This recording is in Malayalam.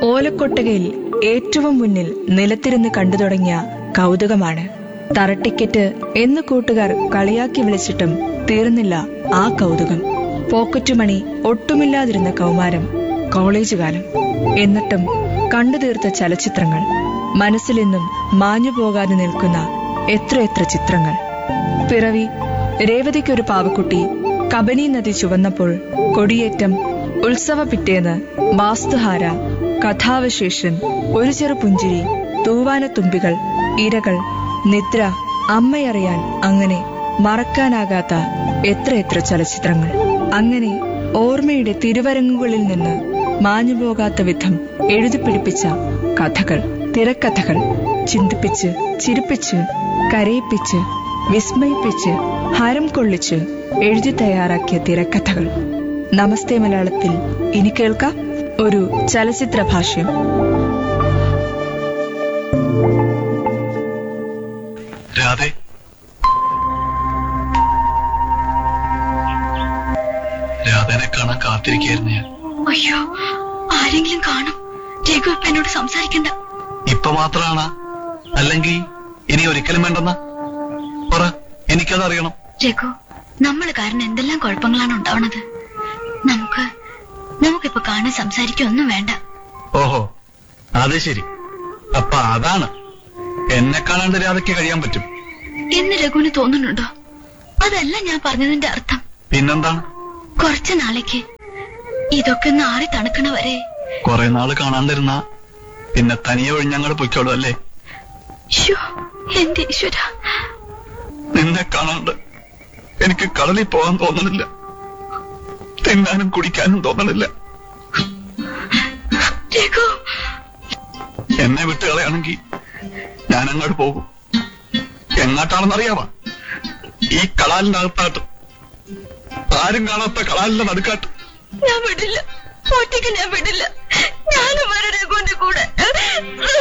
ഓലക്കൊട്ടകയിൽ ഏറ്റവും മുന്നിൽ നിലത്തിരുന്ന് കണ്ടു തുടങ്ങിയ കൗതുകമാണ് തറട്ടിക്കറ്റ് എന്ന് കൂട്ടുകാർ കളിയാക്കി വിളിച്ചിട്ടും തീർന്നില്ല ആ കൗതുകം പോക്കറ്റുമണി ഒട്ടുമില്ലാതിരുന്ന കൗമാരം കോളേജ് കാലം എന്നിട്ടും കണ്ടു തീർത്ത ചലച്ചിത്രങ്ങൾ മനസ്സിലെന്നും മാഞ്ഞു പോകാതെ നിൽക്കുന്ന എത്രയെത്ര ചിത്രങ്ങൾ പിറവി രേവതിക്കൊരു പാവക്കുട്ടി കബനി നദി ചുവന്നപ്പോൾ കൊടിയേറ്റം ഉത്സവ പിറ്റേന്ന് വാസ്തുഹാര കഥാവശേഷൻ ഒരു ചെറു പുഞ്ചിരി തൂവാനത്തുമ്പികൾ ഇരകൾ നിദ്ര അമ്മയറിയാൻ അങ്ങനെ മറക്കാനാകാത്ത എത്രയെത്ര ചലച്ചിത്രങ്ങൾ അങ്ങനെ ഓർമ്മയുടെ തിരുവരങ്ങുകളിൽ നിന്ന് മാഞ്ഞുപോകാത്ത വിധം എഴുതിപ്പിടിപ്പിച്ച കഥകൾ തിരക്കഥകൾ ചിന്തിപ്പിച്ച് ചിരിപ്പിച്ച് കരയിപ്പിച്ച് വിസ്മയിപ്പിച്ച് ഹരം കൊള്ളിച്ച് എഴുതി തയ്യാറാക്കിയ തിരക്കഥകൾ നമസ്തേ മലയാളത്തിൽ ഇനി കേൾക്കാം ഒരു ചലച്ചിത്ര ഭാഷ്യം രാധേ രാധേനെ കാണാൻ കാത്തിരിക്കായിരുന്നു ഞാൻ അയ്യോ ആരെങ്കിലും കാണും രഘു ഇപ്പൊ എന്നോട് സംസാരിക്കണ്ട ഇപ്പൊ മാത്രമാണ് അല്ലെങ്കിൽ ഇനി ഒരിക്കലും വേണ്ടെന്ന പറ എനിക്കതറിയണം രഘു നമ്മൾ കാരണം എന്തെല്ലാം കുഴപ്പങ്ങളാണ് ഉണ്ടാവണത് നമുക്ക് നമുക്കിപ്പോ കാണാൻ സംസാരിക്കുക ഒന്നും വേണ്ട ഓഹോ അത് ശരി അപ്പൊ അതാണ് എന്നെ കാണാണ്ട് രാധയ്ക്ക് കഴിയാൻ പറ്റും എന്ന് രഘുവിന് തോന്നുന്നുണ്ടോ അതല്ല ഞാൻ പറഞ്ഞതിന്റെ അർത്ഥം പിന്നെന്താണ് കുറച്ചു നാളേക്ക് ഇതൊക്കെ ഒന്ന് ആറി തണുക്കണ വരെ കുറെ നാള് കാണാണ്ടിരുന്ന പിന്നെ തനിയെ ഒഴിഞ്ഞങ്ങോട് പൊയ്ക്കോളൂ അല്ലേ ശ്ശോ, എന്റെ ഈശ്വര നിന്നെ കാണാണ്ട് എനിക്ക് കടലിൽ പോകാൻ തോന്നണില്ല തിന്നാനും കുടിക്കാനും തോന്നണില്ല രഘു എന്നെ വിട്ട് കളയാണെങ്കിൽ ഞാൻ അങ്ങോട്ട് പോകും എങ്ങോട്ടാണെന്നറിയാവാ ഈ കളാലിന്റെ അകത്താട്ട് ആരും കാണാത്ത കളാലിന്റെ നടുക്കാട്ട് ഞാൻ വിടില്ല ഒറ്റയ്ക്ക് ഞാൻ വിടില്ല ഞാനും വരും രഘുവിന്റെ കൂടെ